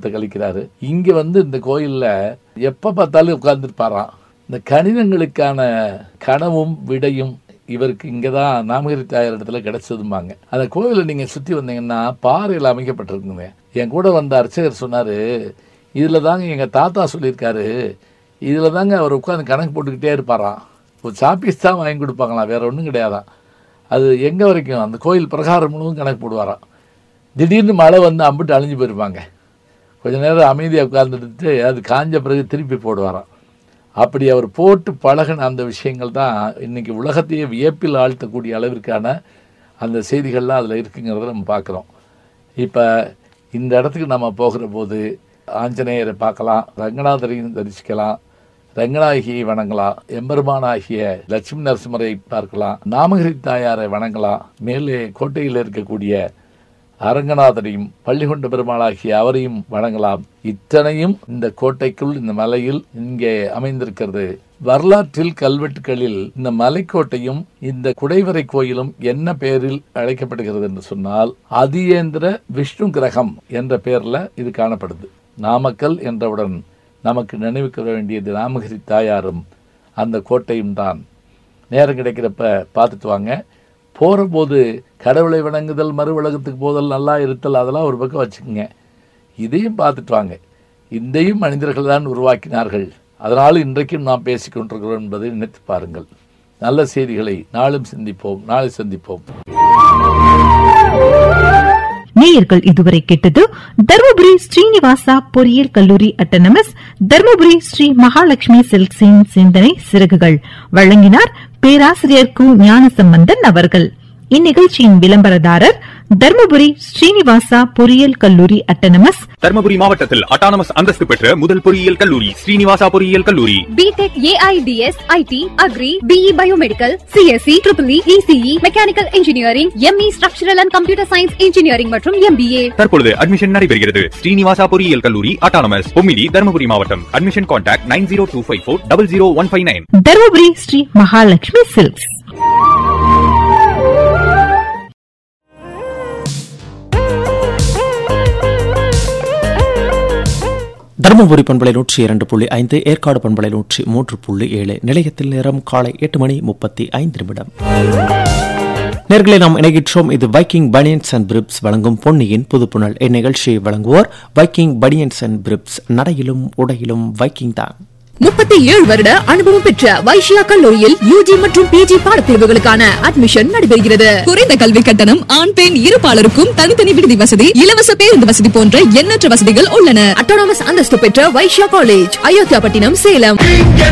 காலத்தை கழிக்கிறாரு இங்க வந்து இந்த கோயில்ல எப்ப பார்த்தாலும் உட்கார்ந்துருப்பாராம் இந்த கணிதங்களுக்கான கனவும் விடையும் இவருக்கு இங்கே தான் நாமகிரி தாயார் இடத்துல கிடைச்சதும்பாங்க அந்த கோவிலை நீங்கள் சுற்றி வந்தீங்கன்னா பாறையில் அமைக்கப்பட்டிருக்குங்க என் கூட வந்த அர்ச்சகர் சொன்னார் இதில் தாங்க எங்கள் தாத்தா சொல்லியிருக்காரு இதில் தாங்க அவர் உட்காந்து கணக்கு போட்டுக்கிட்டே இருப்பாராம் ஒரு சாப்பீஸ் தான் வாங்கி கொடுப்பாங்களாம் வேற ஒன்றும் கிடையாதான் அது எங்கே வரைக்கும் அந்த கோயில் பிரகாரம் முழுவதும் கணக்கு போடுவாராம் திடீர்னு மழை வந்து அம்பிட்டு அழிஞ்சு போயிருப்பாங்க கொஞ்ச நேரம் அமைதியாக உட்கார்ந்துட்டு அது காஞ்ச பிறகு திருப்பி போடுவாராம் அப்படி அவர் போட்டு பழகின அந்த விஷயங்கள் தான் இன்னைக்கு உலகத்தையே வியப்பில் ஆழ்த்தக்கூடிய அளவிற்கான அந்த செய்திகள்லாம் அதில் இருக்குங்கிறத நம்ம பார்க்குறோம் இப்போ இந்த இடத்துக்கு நம்ம போகிற போது ஆஞ்சநேயரை பார்க்கலாம் ரங்கநாதரையும் தரிசிக்கலாம் ரங்கநாயகியை வணங்கலாம் எம்பெருமானாகிய லட்சுமி நரசிம்மரை பார்க்கலாம் நாமகிரி தாயாரை வணங்கலாம் மேலே கோட்டையில் இருக்கக்கூடிய அரங்கநாதரையும் பள்ளிகொண்ட பெருமாளாகிய அவரையும் வணங்கலாம் இத்தனையும் இந்த கோட்டைக்குள் இந்த மலையில் இங்கே அமைந்திருக்கிறது வரலாற்றில் கல்வெட்டுகளில் இந்த மலைக்கோட்டையும் இந்த குடைவரை கோயிலும் என்ன பெயரில் அழைக்கப்படுகிறது என்று சொன்னால் அதியேந்திர விஷ்ணு கிரகம் என்ற பெயர்ல இது காணப்படுது நாமக்கல் என்றவுடன் நமக்கு நினைவுக்கு வர வேண்டியது நாமகிரி தாயாரும் அந்த கோட்டையும் தான் நேரம் கிடைக்கிறப்ப பார்த்துட்டு வாங்க போகிற போது கடவுளை வணங்குதல் மறு உலகத்துக்கு போதல் நல்லா இருத்தல் அதெல்லாம் ஒரு பக்கம் வச்சுக்கோங்க இதையும் பார்த்துட்டு வாங்க இதையும் மனிதர்கள் தான் உருவாக்கினார்கள் அதனால் இன்றைக்கும் நாம் பேசிக் கொண்டிருக்கிறோம் என்பதை நினைத்து பாருங்கள் நல்ல செய்திகளை நாளும் சிந்திப்போம் நாளை சந்திப்போம் நேயர்கள் இதுவரை கேட்டது தருமபுரி ஸ்ரீனிவாசா பொறியியல் கல்லூரி அட்டனமஸ் தருமபுரி ஸ்ரீ மகாலட்சுமி சில்க்ஸின் சிந்தனை சிறகுகள் வழங்கினார் பேராசிரியர் கு ஞானசம்பந்தன் அவர்கள் இந்நிகழ்ச்சியின் விளம்பரதாரர் தருமபுரி ஸ்ரீனிவாசா பொறியியல் கல்லூரி அட்டனமஸ் தர்மபுரி மாவட்டத்தில் அட்டானமஸ் அந்தஸ்து பெற்ற முதல் பொறியியல் கல்லூரி ஸ்ரீனிவாசா பொறியியல் கல்லூரி BTech AIDS IT agri BE biomedical CSE triple ECE mechanical engineering ME structural and computer science engineering மற்றும் எம்பிஏ தற்பொழுது அட்மிஷன் நடைபெறுகிறது ஸ்ரீனிவாசா பொறியியல் கல்லூரி அட்டானமஸ் பொம்மிடி தர்மபுரி மாவட்டம் admission contact nine zero two five four double zero one five nine Dharmapuri Shri Mahalakshmi silks Dharmapuri பண்பலை நூற்றி இரண்டு புள்ளி ஐந்து ஏற்காடு பண்பலை நூற்றி மூன்று புள்ளி ஏழு நிலையத்தில் நேரம் காலை எட்டு மணி முப்பத்தி ஐந்து நிமிடம் நேர்களை நாம் இணைகின்றோம் இது வைக்கிங் பனியன்ஸ் அண்ட் பிரிப்ஸ் வழங்கும் பொன்னியின் புதுப்புணல் இந்நிகழ்ச்சியை வழங்குவோர் வைக்கிங் பனியன்ஸ் அண்ட் பிரிப்ஸ் நடையிலும் உடையிலும் வைக்கிங் தான் முப்பத்தி ஏழு வருட அனுபவம் பெற்ற வைஷ்யா கல்லூரியில் யூஜி மற்றும் பிஜி பாடப்பிரிவுகளுக்கான அட்மிஷன் நடைபெறுகிறது குறைந்த கல்வி கட்டணம் ஆண் பெண் இருபாலருக்கும் தனித்தனி விடுதி வசதி இலவச பேருந்து வசதி போன்ற எண்ணற்ற வசதிகள் உள்ளன அட்டானமஸ் அந்தஸ்து பெற்ற வைஷ்யா காலேஜ் அயோத்தியாபட்டினம் சேலம்